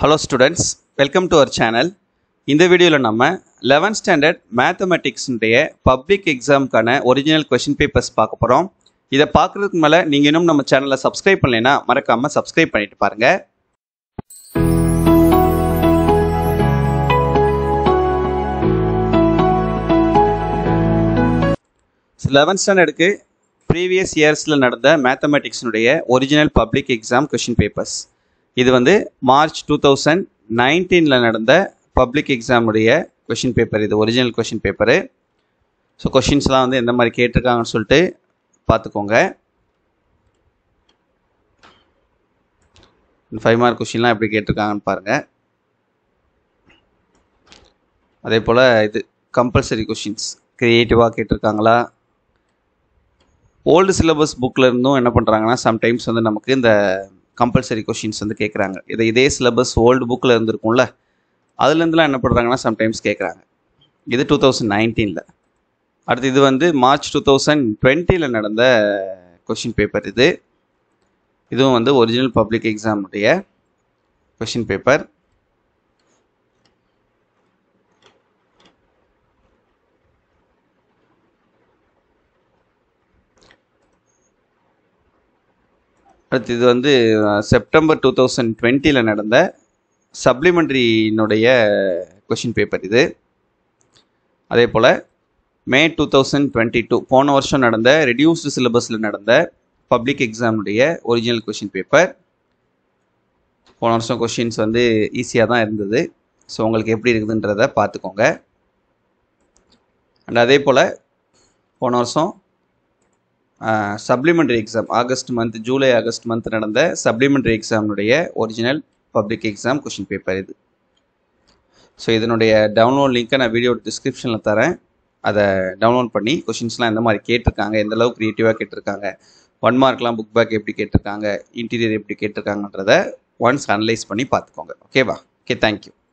hello students welcome to our channel இந்த வீடியோவில் நம்ம 11th ஸ்டாண்டர்ட் மேத்தமெட்டிக்ஸுடைய பப்ளிக் எக்ஸாமுக்கான ஒரிஜினல் கொஷின் பேப்பர்ஸ் பார்க்க போகிறோம் இதை பார்க்குறதுக்கு மேலே நீங்கள் இன்னும் நம்ம சேனலை சப்ஸ்கிரைப் பண்ணலைன்னா மறக்காமல் சப்ஸ்கிரைப் பண்ணிட்டு பாருங்கள் லெவன்த் ஸ்டாண்டர்டுக்கு ப்ரீவியஸ் இயர்ஸில் நடந்த மேத்தமெட்டிக்ஸினுடைய original public exam question papers இது வந்து மார்ச் டூ தௌசண்ட் நைன்டீனில் நடந்த பப்ளிக் எக்ஸாமுடைய கொஷின் பேப்பர் இது ஒரிஜினல் கொஷின் பேப்பரு ஸோ கொஷின்ஸ்லாம் வந்து எந்த மாதிரி கேட்டிருக்காங்கன்னு சொல்லிட்டு பார்த்துக்கோங்க ஃபைவ் மார்க் கொஷின்லாம் எப்படி கேட்டிருக்காங்கன்னு பாருங்கள் அதே போல் இது கம்பல்சரி கொஷின்ஸ் க்ரியேட்டிவாக கேட்டிருக்காங்களா ஓல்டு சிலபஸ் புக்கில் இருந்தும் என்ன பண்ணுறாங்கன்னா சம்டைம்ஸ் வந்து நமக்கு இந்த கம்பல்சரி கொஷின்ஸ் வந்து கேட்குறாங்க இதை இதே சிலபஸ் ஓல்டு புக்கில் இருந்திருக்கும்ல அதுலேருந்துலாம் என்ன பண்ணுறாங்கன்னா சம்டைம்ஸ் கேட்குறாங்க இது டூ தௌசண்ட் நைன்டீனில் அடுத்து இது வந்து மார்ச் டூ தௌசண்ட் டுவெண்ட்டியில் நடந்த கொஷின் பேப்பர் இது இதுவும் வந்து ஒரிஜினல் பப்ளிக் எக்ஸாமுடைய கொஷின் பேப்பர் அடுத்து இது வந்து செப்டம்பர் டூ தௌசண்ட் டுவெண்ட்டியில் நடந்த சப்ளிமெண்ட்ரியினுடைய கொஷின் பேப்பர் இது அதே போல் May two thousand twenty two போன வருஷம் நடந்த ரெடியூஸ்டு சிலபஸில் நடந்த பப்ளிக் எக்ஸாமுடைய ஒரிஜினல் கொஷின் பேப்பர் போன வருஷம் கொஷின்ஸ் வந்து ஈஸியாக தான் இருந்தது ஸோ உங்களுக்கு எப்படி இருக்குதுன்றதை பார்த்துக்கோங்க அண்ட் அதே போல் போன வருஷம் supplementary exam August month July August month நடந்த சப்ளிமெண்ட்ரி எக்ஸாமுடைய original public exam question paper இது ஸோ இதனுடைய டவுன்லோட் லிங்க்கை நான் வீடியோ டிஸ்கிரிப்ஷனில் தரேன் அதை டவுன்லோட் பண்ணி கொஷின்ஸ்லாம் எந்த மாதிரி கேட்டிருக்காங்க எந்த அளவுக்கு க்ரியேட்டிவாக கேட்டிருக்காங்க ஒன் மார்க்லாம் புக் பேக் எப்படி கேட்டிருக்காங்க இன்டீரியர் எப்படி கேட்டிருக்காங்கன்றத ஒன்ஸ் அனலைஸ் பண்ணி பார்த்துக்கோங்க ஓகேவா ஓகே தேங்க்யூ